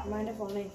അമ്മാൻ്റെ ഫോണേ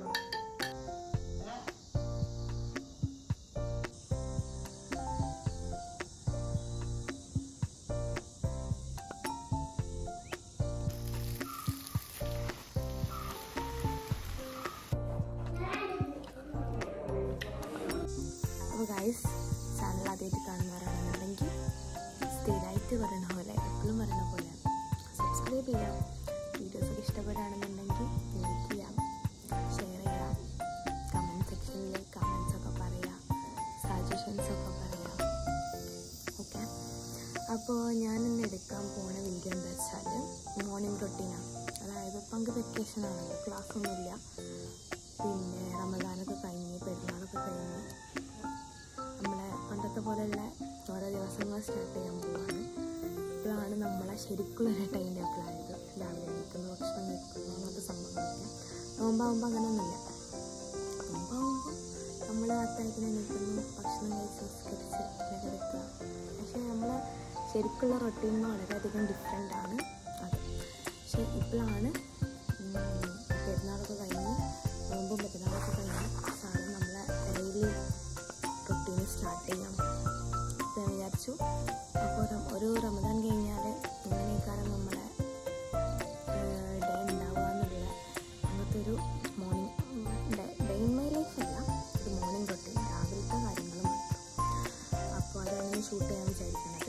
അപ്പോൾ guys channel ആദ്യമായിട്ട് കാണുന്നവരാണെന്നുണ്ടെങ്കിൽ സ്ഥിരമായിട്ട് പറയുന്ന പോലെ എപ്പോഴും പറയുന്ന പോലെ സബ്സ്ക്രൈബ് ചെയ്യാം വീഡിയോസ് ഒക്കെ ഇഷ്ടപ്പെടുകയാണെന്നുണ്ടെങ്കിൽ ലൈക്ക് ചെയ്യാം ഷെയർ ചെയ്യാം കമൻറ്റ് സെക്ഷനിൽ കമൻസ് ഒക്കെ പറയാം സജഷൻസ് ഒക്കെ പറയാം ഓക്കെ അപ്പോൾ ഞാൻ ഇന്ന് എടുക്കാൻ പോണ വീഡിയോ എന്താ വെച്ചാൽ മോർണിംഗ് റൊട്ടീനാണ് അതായത് ഇപ്പം നമുക്ക് വെക്കേഷൻ ആണല്ലോ ക്ലാസ് ഒന്നുമില്ല പിന്നെ റമദാനൊക്കെ കഴിഞ്ഞ് പെരുന്നാളൊക്കെ കഴിഞ്ഞ് നമ്മളെ പണ്ടത്തെ പോലെയുള്ള ഓരോ ദിവസങ്ങൾ സ്റ്റാർട്ട് ചെയ്യാൻ പോവാണ് ഇപ്പോഴാണ് നമ്മളെ ശരിക്കുള്ള ടൈം ടേബിളായത് രാവിലെ എണീക്കുന്നു ഭക്ഷണം കഴിക്കുന്നു അങ്ങനത്തെ സംഭവങ്ങളൊക്കെ നോമ്പാകുമ്പോൾ അങ്ങനെയൊന്നുമില്ല നോമ്പാകുമ്പോൾ നമ്മൾ അത്താഴത്തിന് എണീക്കുന്നു ഭക്ഷണം കഴിച്ച് നിസ്കരിച്ച് പിന്നെ കിടക്കുക പക്ഷേ നമ്മളെ ശരിക്കുള്ള റൊട്ടീനിന് വളരെയധികം ഡിഫറെൻ്റ് ആണ് അത് പക്ഷേ ഇപ്പോഴാണ് ഉം, പെരുന്നാളൊക്കെ കഴിഞ്ഞ് നോമ്പും പെരുന്നാളൊക്കെ കഴിഞ്ഞ് സാറ് നമ്മളെ ഡെയിലി റൊട്ടീൻ സ്റ്റാർട്ട് ചെയ്യാം എന്ന് ഞാൻ വിചാരിച്ചു അപ്പോൾ രം- ഒരു റമദാൻ കഴിഞ്ഞാൽ ഇങ്ങനെയൊക്കെയാണ് നമ്മളെ ഡേ ഉണ്ടാവുക എന്നുള്ള അങ്ങനത്തെ ഒരു morning day in my life അല്ല ഒരു മോർണിംഗ് റൊട്ടീൻ രാവിലത്തെ കാര്യങ്ങൾ മാത്രം അപ്പോൾ അതാണ് ഷൂട്ട് ചെയ്യാൻ വിചാരിക്കുന്നത്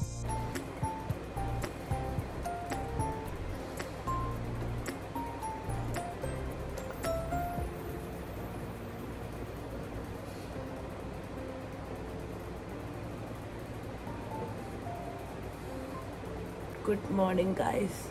ഗുഡ് മോർണിംഗ് ഗൈസ്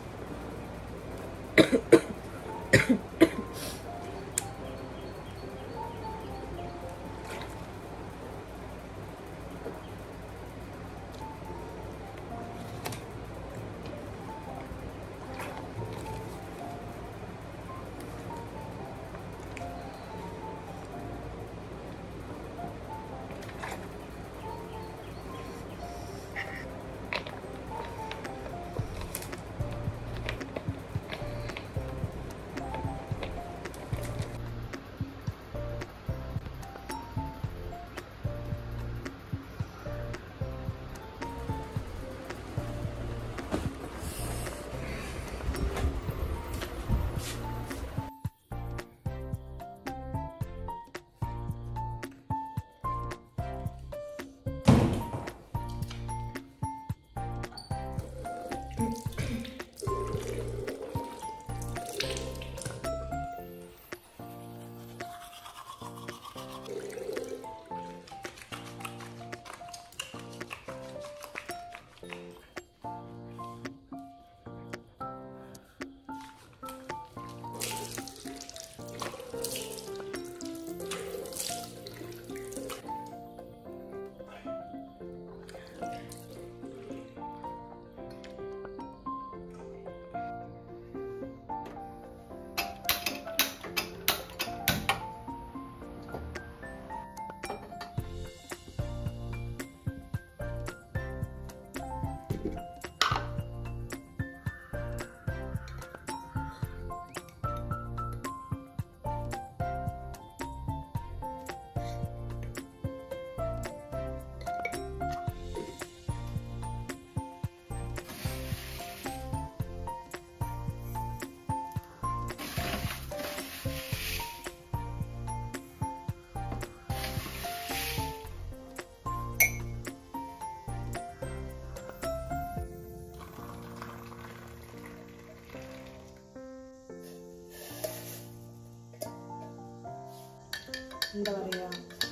എന്താ പറയാ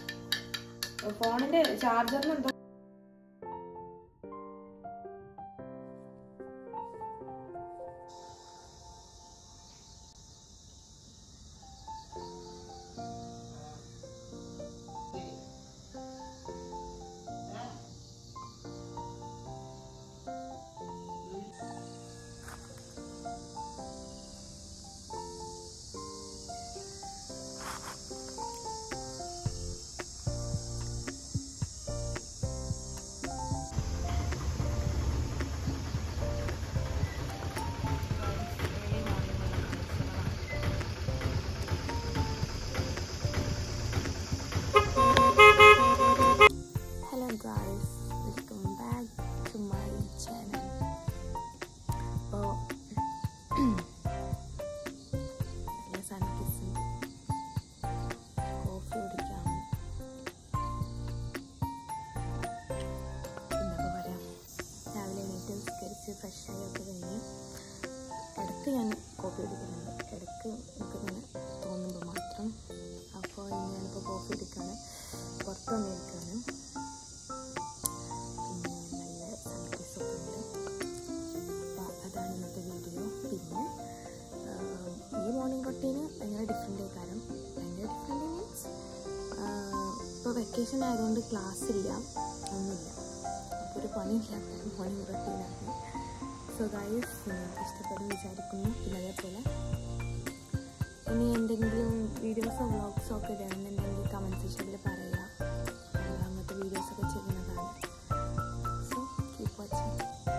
ഫോണിന്റെ ചാർജറിന് എന്തോ അപ്പോൾ കോഫി കുടിക്കുന്നുണ്ട് ഇടയ്ക്ക് എനിക്കിങ്ങനെ തോന്നുമ്പോൾ മാത്രം അപ്പോൾ ഇന്ന് ഞാനിപ്പോൾ കോഫി എടുക്കുകയാണ് പുറത്ത് വന്നിരിക്കുകയാണ് പിന്നെ നല്ല സൺകിസൊക്കെ ഉണ്ട് അപ്പോൾ അതാണ് ഇന്നത്തെ വീഡിയോ പിന്നെ ആഹ്, ഈ മോർണിംഗ് റൊട്ടീന് ഭയങ്കര ഡിഫറെൻ്റ് കാരണം ഭയങ്കര ഡിഫറെൻ്റ് മീൻസ് ഇപ്പോൾ വെക്കേഷൻ ആയതുകൊണ്ട് ക്ലാസ് ഇല്ല ഒന്നുമില്ല അപ്പോൾ ഒരു പണിയില്ലാത്ത മോർണിംഗ് റൊട്ടീനാണ് സോ ഗൈസ് നിങ്ങൾക്ക് ഇഷ്ടപ്പെടും വിചാരിക്കുന്നു പിന്നെ അതേപോലെ ഇനി എന്തെങ്കിലും വീഡിയോസോ വ്ളോഗ്സോ ഒക്കെ ഇടണമെന്നുണ്ടെങ്കിൽ കമൻറ്റ് സെക്ഷനിൽ പറയുക ഞങ്ങൾ അങ്ങനത്തെ വീഡിയോസൊക്കെ ചെയ്യുന്നതാണ് സോ കീപ് വാച്ചിങ്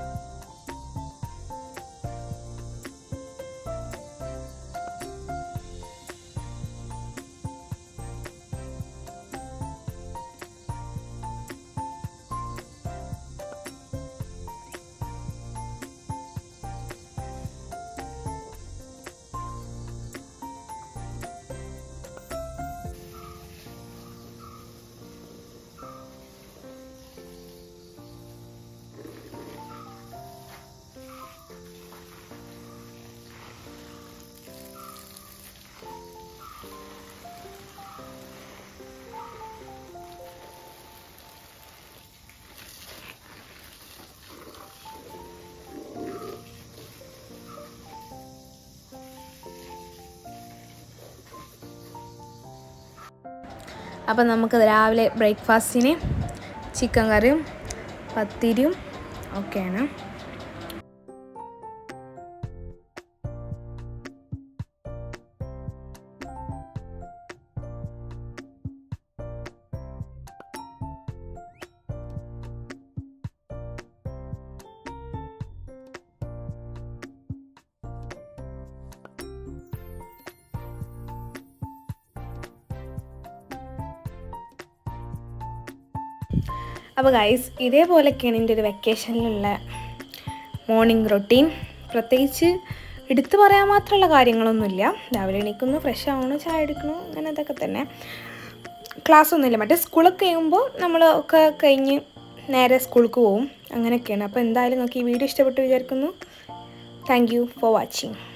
അപ്പം നമുക്ക് രാവിലെ ബ്രേക്ക്ഫാസ്റ്റിന് ചിക്കൻ കറിയും പത്തിരിയും ഒക്കെയാണ് അപ്പോൾ ഗൈസ് ഇതേപോലെയൊക്കെയാണ് എൻ്റെ ഒരു വെക്കേഷനിലുള്ള മോർണിംഗ് റൊട്ടീൻ പ്രത്യേകിച്ച് എടുത്തു പറയാൻ മാത്രമുള്ള കാര്യങ്ങളൊന്നുമില്ല രാവിലെ എണീക്കുന്നു ഫ്രഷ് ആവണു ചായ എടുക്കണു അങ്ങനെ അതൊക്കെ തന്നെ ക്ലാസ് ഒന്നുമില്ല മറ്റേ സ്കൂളൊക്കെ കഴിയുമ്പോൾ നമ്മൾ ഒക്കെ കഴിഞ്ഞ് നേരെ സ്കൂൾക്ക് പോവും അങ്ങനെയൊക്കെയാണ് അപ്പോൾ എന്തായാലും നിങ്ങൾക്ക് ഈ വീഡിയോ ഇഷ്ടപ്പെട്ടു വിചാരിക്കുന്നു താങ്ക് യു ഫോർ വാച്ചിങ്